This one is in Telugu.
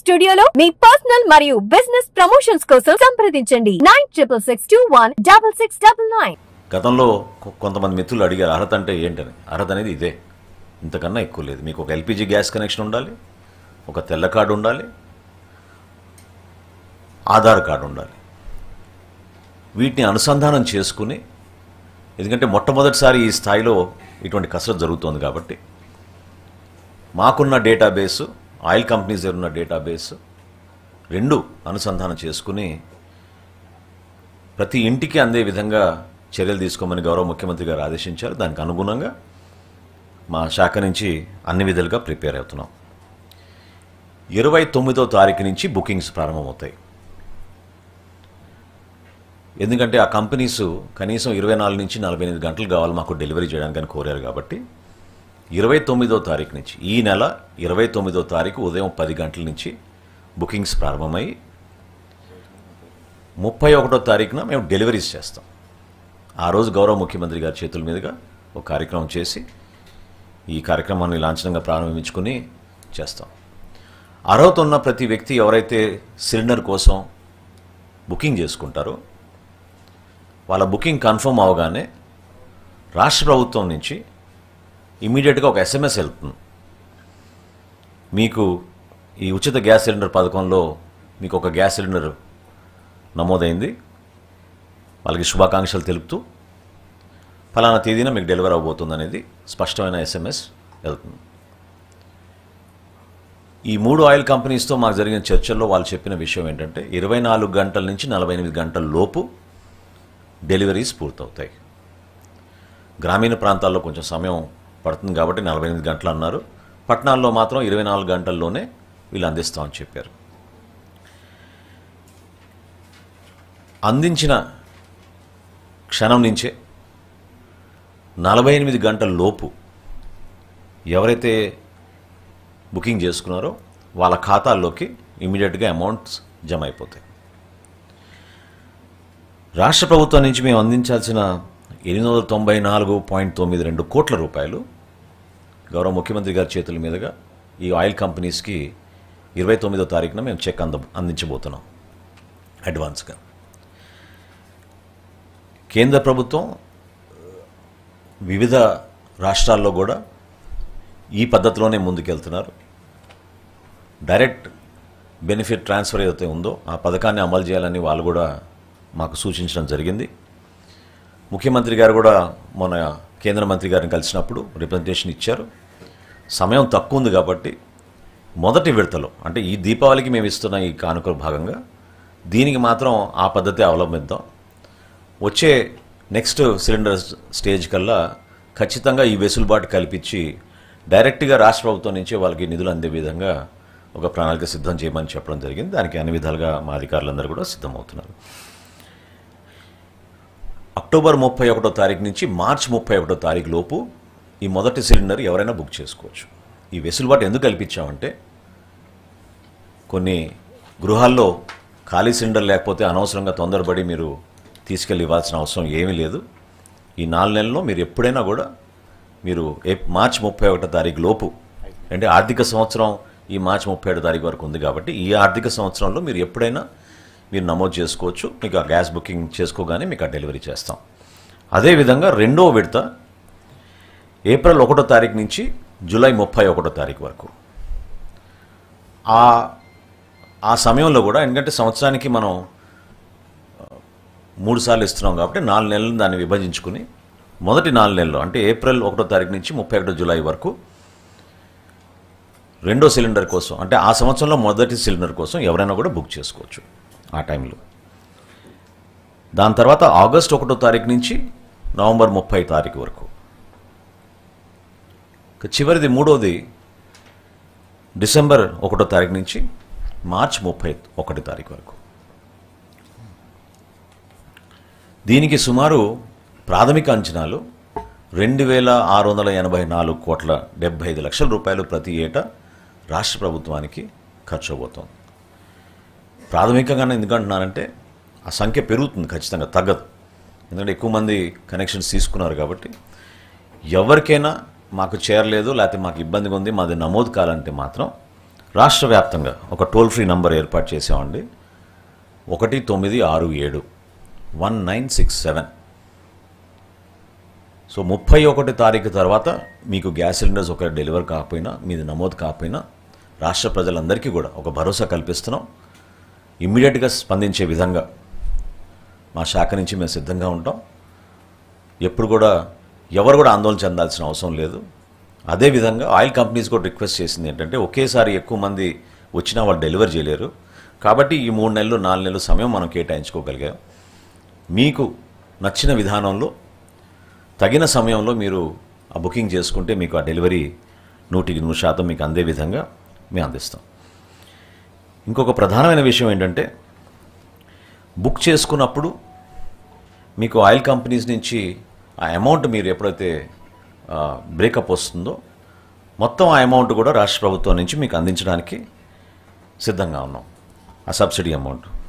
స్టూడియోలో మీ పర్సనల్ మరియు బిజినెస్ ప్రమోషన్స్ కోసం సంప్రదించండి nine triple six two one double six double nine గతంలో కొ- కొంతమంది మిత్రులు అడిగారు అర్హత అంటే ఏంటని అర్హత అనేది ఇదే ఇంతకన్నా ఎక్కువ లేదు మీకు ఒక ఎల్పిజి గ్యాస్ కనెక్షన్ ఉండాలి ఒక తెల్ల కార్డు ఉండాలి ఆధార్ కార్డు ఉండాలి వీటిని అనుసంధానం చేసుకుని ఎందుకంటే మొట్టమొదటిసారి ఈ స్థాయిలో ఇటువంటి కసరత్తు జరుగుతోంది కాబట్టి మాకున్న డేటాబేసు ఆయిల్ కంపెనీస్ దగ్గర ఉన్న డేటాబేస్ రెండు అనుసంధానం చేసుకుని ప్రతి ఇంటికి అందే విధంగా చర్యలు తీసుకోమని గౌరవ ముఖ్యమంత్రి గారు ఆదేశించారు దానికి అనుగుణంగా మా శాఖ నుంచి అన్ని విధాలుగా ప్రిపేర్ అవుతున్నాం ఇరవై తొమ్మిదో తారీఖు నుంచి బుకింగ్స్ ప్రారంభమవుతాయి ఎందుకంటే ఆ కంపెనీస్ కనీసం ఇరవై నాలుగు నుంచి నలభై ఎనిమిది గంటలు కావాలి మాకు డెలివరీ చేయడానికి అని కోరారు కాబట్టి ఇరవై తొమ్మిదో తారీఖు నుంచి ఈ నెల ఇరవై తొమ్మిదో తారీఖు ఉదయం పది గంటల నుంచి బుకింగ్స్ ప్రారంభమై ముప్పై ఒకటో తారీఖున మేము డెలివరీస్ చేస్తాం ఆ రోజు గౌరవ ముఖ్యమంత్రి గారి చేతుల మీదుగా ఒక కార్యక్రమం చేసి ఈ కార్యక్రమాన్ని లాంఛనంగా ప్రారంభించుకుని చేస్తాం అర్హత ఉన్న ప్రతి వ్యక్తి ఎవరైతే సిలిండర్ కోసం బుకింగ్ చేసుకుంటారో వాళ్ళ బుకింగ్ కన్ఫర్మ్ అవగానే రాష్ట్ర ప్రభుత్వం నుంచి ఇమీడియట్గా ఒక ఎస్ఎంఎస్ వెళ్తుంది మీకు ఈ ఉచిత గ్యాస్ సిలిండర్ పథకంలో మీకు ఒక గ్యాస్ సిలిండర్ నమోదైంది వాళ్ళకి శుభాకాంక్షలు తెలుపుతూ ఫలానా తేదీన మీకు డెలివరీ అవబోతుంది అనేది స్పష్టమైన ఎస్ఎంఎస్ వెళ్తుంది ఈ మూడు ఆయిల్ కంపెనీస్తో మాకు జరిగిన చర్చల్లో వాళ్ళు చెప్పిన విషయం ఏంటంటే ఇరవై నాలుగు గంటల నుంచి నలభై ఎనిమిది గంటల లోపు డెలివరీస్ పూర్తవుతాయి గ్రామీణ ప్రాంతాల్లో కొంచెం సమయం పడుతుంది కాబట్టి నలభై ఎనిమిది గంటలు అన్నారు పట్టణాల్లో మాత్రం ఇరవై నాలుగు గంటల్లోనే వీళ్ళు అందిస్తామని చెప్పారు అందించిన క్షణం నుంచే నలభై ఎనిమిది గంటల లోపు ఎవరైతే బుకింగ్ చేసుకున్నారో వాళ్ళ ఖాతాల్లోకి ఇమీడియట్గా అమౌంట్స్ జమ అయిపోతాయి రాష్ట్ర ప్రభుత్వం నుంచి మేము అందించాల్సిన ఎనిమిది వందల తొంభై నాలుగు పాయింట్ తొమ్మిది రెండు కోట్ల రూపాయలు గౌరవ ముఖ్యమంత్రి గారి చేతుల మీదుగా ఈ ఆయిల్ కంపెనీస్కి ఇరవై తొమ్మిదో తారీఖున మేము చెక్ అంద అందించబోతున్నాం అడ్వాన్స్గా కేంద్ర ప్రభుత్వం వివిధ రాష్ట్రాల్లో కూడా ఈ పద్ధతిలోనే ముందుకెళ్తున్నారు డైరెక్ట్ బెనిఫిట్ ట్రాన్స్ఫర్ ఏదైతే ఉందో ఆ పథకాన్ని అమలు చేయాలని వాళ్ళు కూడా మాకు సూచించడం జరిగింది ముఖ్యమంత్రి గారు కూడా మన కేంద్ర మంత్రి గారిని కలిసినప్పుడు రిప్రజెంటేషన్ ఇచ్చారు సమయం తక్కువ ఉంది కాబట్టి మొదటి విడతలో అంటే ఈ దీపావళికి మేము ఇస్తున్న ఈ కానుక భాగంగా దీనికి మాత్రం ఆ పద్ధతి అవలంబిద్దాం వచ్చే నెక్స్ట్ సిలిండర్ స్టేజ్ కల్లా ఖచ్చితంగా ఈ వెసులుబాటు కల్పించి డైరెక్ట్గా రాష్ట్ర ప్రభుత్వం నుంచి వాళ్ళకి నిధులు అందే విధంగా ఒక ప్రణాళిక సిద్ధం చేయమని చెప్పడం జరిగింది దానికి అన్ని విధాలుగా మా అధికారులందరూ కూడా సిద్ధమవుతున్నారు అక్టోబర్ ముప్పై ఒకటో తారీఖు నుంచి మార్చ్ ముప్పై ఒకటో తారీఖు లోపు ఈ మొదటి సిలిండర్ ఎవరైనా బుక్ చేసుకోవచ్చు ఈ వెసులుబాటు ఎందుకు కల్పించామంటే కొన్ని గృహాల్లో ఖాళీ సిలిండర్ లేకపోతే అనవసరంగా తొందరపడి మీరు తీసుకెళ్ళి ఇవ్వాల్సిన అవసరం ఏమీ లేదు ఈ నాలుగు నెలల్లో మీరు ఎప్పుడైనా కూడా మీరు ఏ- మార్చి ముప్పై ఒకటో తారీఖు లోపు అంటే ఆర్థిక సంవత్సరం ఈ మార్చి ముప్పై ఏడో తారీఖు వరకు ఉంది కాబట్టి ఈ ఆర్థిక సంవత్సరంలో మీరు ఎప్పుడైనా మీరు నమోదు చేసుకోవచ్చు మీకు ఆ గ్యాస్ బుకింగ్ చేసుకోగానే మీకు ఆ డెలివరీ చేస్తాం అదేవిధంగా రెండో విడత ఏప్రిల్ ఒకటో తారీఖు నుంచి జూలై ముప్పై ఒకటో తారీఖు వరకు ఆ ఆ సమయంలో కూడా ఎందుకంటే సంవత్సరానికి మనం ఆ, మూడు సార్లు ఇస్తున్నాం కాబట్టి నాలుగు నెలలు దాన్ని విభజించుకుని మొదటి నాలుగు నెలలు అంటే ఏప్రిల్ ఒకటో తారీఖు నుంచి ముప్పై ఒకటో జూలై వరకు రెండో సిలిండర్ కోసం అంటే ఆ సంవత్సరంలో మొదటి సిలిండర్ కోసం ఎవరైనా కూడా బుక్ చేసుకోవచ్చు ఆ టైంలో దాని తర్వాత ఆగస్ట్ ఒకటో తారీఖు నుంచి నవంబర్ ముప్పై తారీఖు వరకు ఇక చివరిది మూడోది డిసెంబర్ ఒకటో తారీఖు నుంచి మార్చ్ ముప్పై ఒకటి తారీఖు వరకు దీనికి సుమారు ప్రాథమిక అంచనాలు రెండు వేల ఆరు వందల ఎనభై నాలుగు కోట్ల డెబ్బై ఐదు లక్షల రూపాయలు ప్రతి ఏటా రాష్ట్ర ప్రభుత్వానికి ఖర్చు అవబోతోంది ప్రాథమికంగానే ఎందుకంటున్నానంటే ఆ సంఖ్య పెరుగుతుంది ఖచ్చితంగా తగ్గదు ఎందుకంటే ఎక్కువ మంది కనెక్షన్స్ తీసుకున్నారు కాబట్టి ఎవరికైనా మాకు చేరలేదు లేకపోతే మాకు ఇబ్బందిగా ఉంది మాది నమోదు కావాలంటే మాత్రం రాష్ట్ర వ్యాప్తంగా ఒక టోల్ ఫ్రీ నంబర్ ఏర్పాటు చేసామండి ఒకటి తొమ్మిది ఆరు ఏడు one nine six seven so ముప్పై ఒకటి తారీఖు తర్వాత మీకు గ్యాస్ సిలిండర్స్ ఒక డెలివర్ కాకపోయినా మీది నమోదు కాకపోయినా రాష్ట్ర ప్రజలందరికీ కూడా ఒక భరోసా కల్పిస్తున్నాం ఇమ్మీడియట్గా స్పందించే విధంగా మా శాఖ నుంచి మేము సిద్ధంగా ఉంటాం ఎప్పుడు కూడా ఎవరు కూడా ఆందోళన చెందాల్సిన అవసరం లేదు అదేవిధంగా ఆయిల్ కంపెనీస్ కూడా రిక్వెస్ట్ చేసింది ఏంటంటే ఒకేసారి ఎక్కువ మంది వచ్చినా వాళ్ళు డెలివర్ చేయలేరు కాబట్టి ఈ మూడు నెలలు నాలుగు నెలలు సమయం మనం కేటాయించుకోగలిగాం మీకు నచ్చిన విధానంలో తగిన సమయంలో మీరు ఆ బుకింగ్ చేసుకుంటే మీకు ఆ డెలివరీ నూటికి నూరు శాతం మీకు అందే విధంగా మేము అందిస్తాం ఇంకొక ప్రధానమైన విషయం ఏంటంటే బుక్ చేసుకున్నప్పుడు మీకు ఆయిల్ కంపెనీస్ నుంచి ఆ అమౌంట్ మీరు ఎప్పుడైతే బ్రేకప్ వస్తుందో మొత్తం ఆ అమౌంట్ కూడా రాష్ట్ర ప్రభుత్వం నుంచి మీకు అందించడానికి సిద్ధంగా ఉన్నాం ఆ సబ్సిడీ అమౌంట్